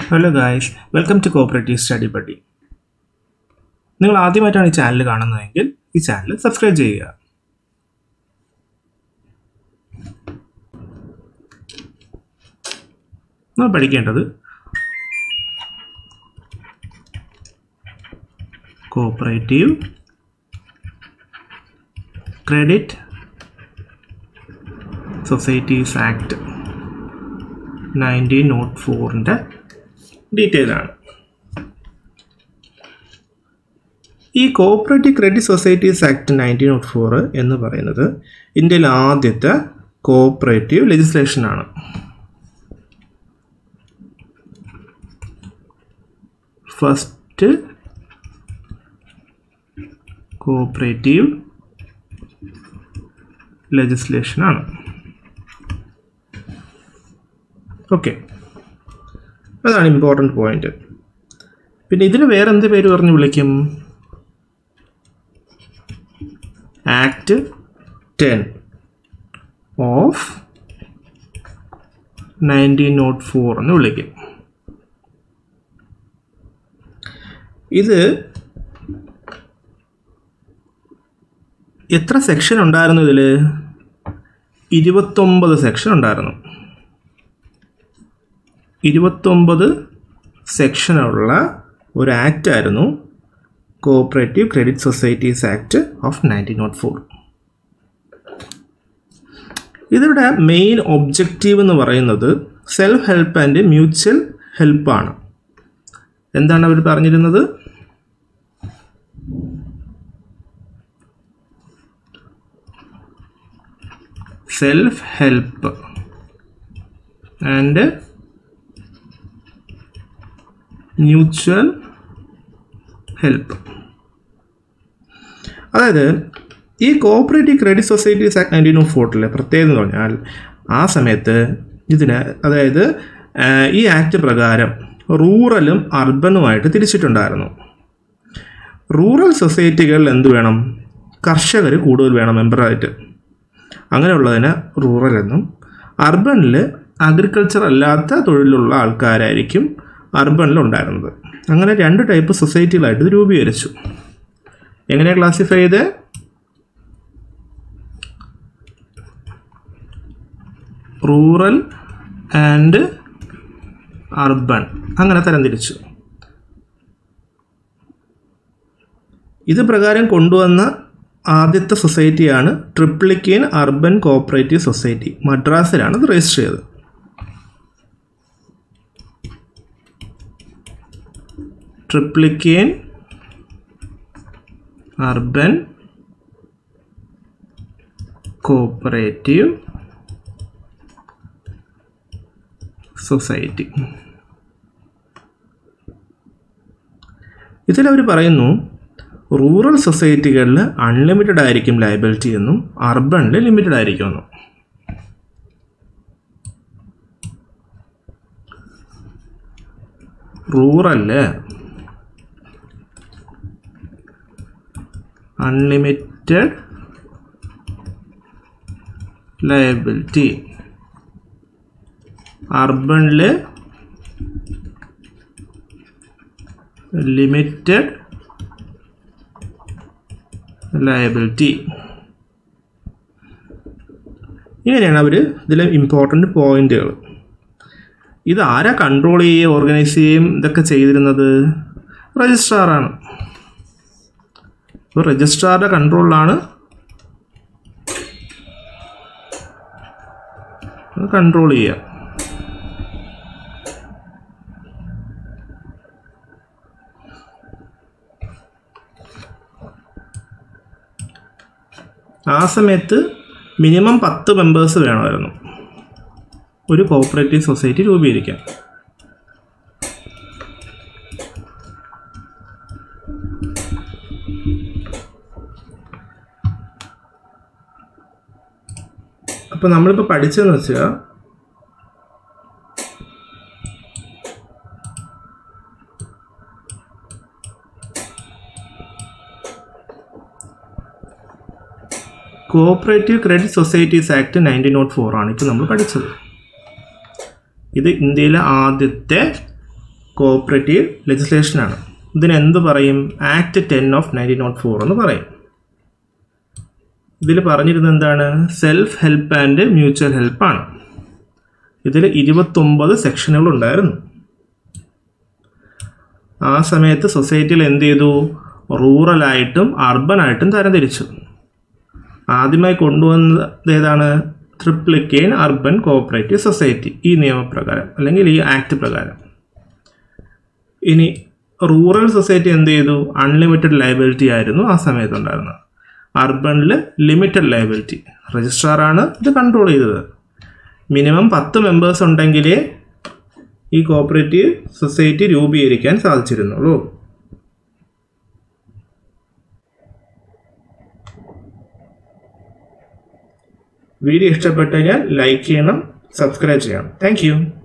hello guys welcome to cooperative study buddy നിങ്ങൾ ആദ്യമായിട്ടാണ് ഈ ചാനൽ കാണുന്നതെങ്കിൽ ഈ ചാനൽ സബ്സ്ക്രൈബ് ചെയ്യുക നമ്മൾ പഠിക്കേണ്ടത് cooperative credit societies act nineteen nought ഫോറിൻ്റെ ഡീറ്റെയിൽ ആണ് ഈ cooperative credit societies act nineteen nought four എന്ന് പറയുന്നത് ഇന്ത്യയിലെ ആദ്യത്തെ കോപ്പറേറ്റീവ് ലെജിസ്ലേഷൻ ആണ് ഫസ്റ്റ് കോപ്പറേറ്റീവ് ലെജിസ്ലേഷൻ ആണ് ഓക്കെ അതാണ് ഇമ്പോർട്ടൻറ്റ് പോയിന്റ് പിന്നെ ഇതിന് വേറെ എന്ത് പേര് പറഞ്ഞ് വിളിക്കും act ten of nineteen nought four എന്ന് വിളിക്കും ഇത് എത്ര സെക്ഷൻ ഉണ്ടായിരുന്നു ഇതിൽ ഇരുപത്തൊമ്പത് സെക്ഷൻ ഉണ്ടായിരുന്നു ഇരുപത്തൊമ്പത് സെക്ഷനുള്ള ഒരു ആക്റ്റ് ആയിരുന്നു cooperative credit societies act of nineteen nought four ഇതിവിടെ മെയിൻ ഒബ്ജക്റ്റീവ് എന്ന് പറയുന്നത് സെൽഫ് ഹെൽപ്പ് ആൻഡ് മ്യൂച്വൽ ഹെൽപ്പാണ് എന്താണ് അവർ പറഞ്ഞിരുന്നത് self help and mutual help അതായത് ഈ cooperative credit societies act nineteen of ഫോർട്ടിലെ പ്രത്യേകത എന്ന് പറഞ്ഞാൽ ആ സമയത്ത് ഇതിന് അതായത് ഈ ആക്ട് പ്രകാരം റൂറലും അർബനുമായിട്ട് തിരിച്ചിട്ടുണ്ടായിരുന്നു റൂറൽ സൊസൈറ്റികളിൽ എന്ത് വേണം കർഷകർ കൂടുതൽ വേണം മെമ്പറായിട്ട് അങ്ങനെയുള്ളതിന് റൂറൽ എന്നും അർബനിൽ അഗ്രികൾച്ചർ അല്ലാത്ത തൊഴിലുള്ള ആൾക്കാരായിരിക്കും അർബനിൽ ഉണ്ടായിരുന്നത് അങ്ങനെ രണ്ട് ടൈപ്പ് സൊസൈറ്റികളായിട്ട് ഇത് രൂപീകരിച്ചു എങ്ങനെയാണ് ക്ലാസിഫൈ ചെയ്ത് റൂറൽ ആൻഡ് അർബൻ അങ്ങനെ തരംതിരിച്ചു ഇത് പ്രകാരം കൊണ്ടുവന്ന ആദ്യത്തെ സൊസൈറ്റിയാണ് ട്രിപ്ലിക്കേൻ അർബൻ കോപ്പറേറ്റീവ് സൊസൈറ്റി മദ്രാസിലാണ് ഇത് രജിസ്റ്റർ ചെയ്തത് ട്രിപ്ലിക്കേൻ അർബൻ കോപ്പറേറ്റീവ് സൊസൈറ്റി ഇതിലവർ പറയുന്നു റൂറൽ സൊസൈറ്റികളിൽ അൺലിമിറ്റഡ് ആയിരിക്കും ലയബിലിറ്റി എന്നും അർബണിൽ ലിമിറ്റഡ് ആയിരിക്കും എന്നും റൂറല് അൺലിമിറ്റഡ് ലയബിലിറ്റി അർബണിൽ ലിമിറ്റഡ് ലയബിലിറ്റി ഇങ്ങനെയാണ് അവർ ഇതിലെ ഇമ്പോർട്ടൻ്റ് പോയിന്റുകൾ ഇത് ആരാ കൺട്രോൾ ചെയ്യുകയും ഓർഗനൈസ് ചെയ്യുകയും ഇതൊക്കെ ചെയ്തിരുന്നത് രജിസ്ട്രാറാണ് ഇപ്പോൾ രജിസ്ട്രാറുടെ കൺട്രോളിലാണ് കൺട്രോൾ ചെയ്യുക ആ സമയത്ത് മിനിമം പത്ത് മെമ്പേഴ്സ് വേണമായിരുന്നു ഒരു കോപ്പറേറ്റീവ് സൊസൈറ്റി രൂപീകരിക്കാൻ അപ്പോൾ നമ്മളിപ്പോൾ പഠിച്ചതെന്ന് വെച്ചാൽ cooperative credit societies act nineteen nought four ആണ് ഇപ്പോൾ നമ്മൾ പഠിച്ചത് ഇത് ഇന്ത്യയിലെ ആദ്യത്തെ കോഓപ്പറേറ്റീവ് ലെജിസ്ലേഷനാണ് ഇതിന് എന്ത് പറയും act ten of nineteen nought four എന്ന് പറയും ഇതിൽ പറഞ്ഞിരുന്നത് എന്താണ് സെൽഫ് ഹെൽപ്പ് ആൻഡ് മ്യൂച്വൽ ഹെൽപ്പാണ് ഇതിൽ ഇരുപത്തൊമ്പത് സെക്ഷനുകൾ ഉണ്ടായിരുന്നു ആ സമയത്ത് സൊസൈറ്റിയിൽ എന്ത് ചെയ്തു റൂറലായിട്ടും അർബനായിട്ടും തരംതിരിച്ചു ആദ്യമായി കൊണ്ടുവന്നത് ഏതാണ് ട്രിപ്ലിക്കെയിൻ അർബൻ കോഓപ്പറേറ്റീവ് സൊസൈറ്റി ഈ നിയമപ്രകാരം അല്ലെങ്കിൽ ഈ ആക്ട് പ്രകാരം ഇനി റൂറൽ സൊസൈറ്റി എന്ത് ചെയ്തു അൺലിമിറ്റഡ് ലയബിലിറ്റി ആയിരുന്നു ആ സമയത്ത് ഉണ്ടായിരുന്നത് അർബനിൽ ലിമിറ്റഡ് ലയബിലിറ്റി രജിസ്ട്രാറാണ് ഇത് കൺട്രോൾ ചെയ്തത് മിനിമം പത്ത് മെമ്പേഴ്സ് ഉണ്ടെങ്കിലേ ഈ കോപ്പറേറ്റീവ് സൊസൈറ്റി രൂപീകരിക്കാൻ സാധിച്ചിരുന്നുള്ളൂ വീഡിയോ ഇഷ്ടപ്പെട്ടു കഴിഞ്ഞാൽ ലൈക്ക് ചെയ്യണം സബ്സ്ക്രൈബ് ചെയ്യണം താങ്ക്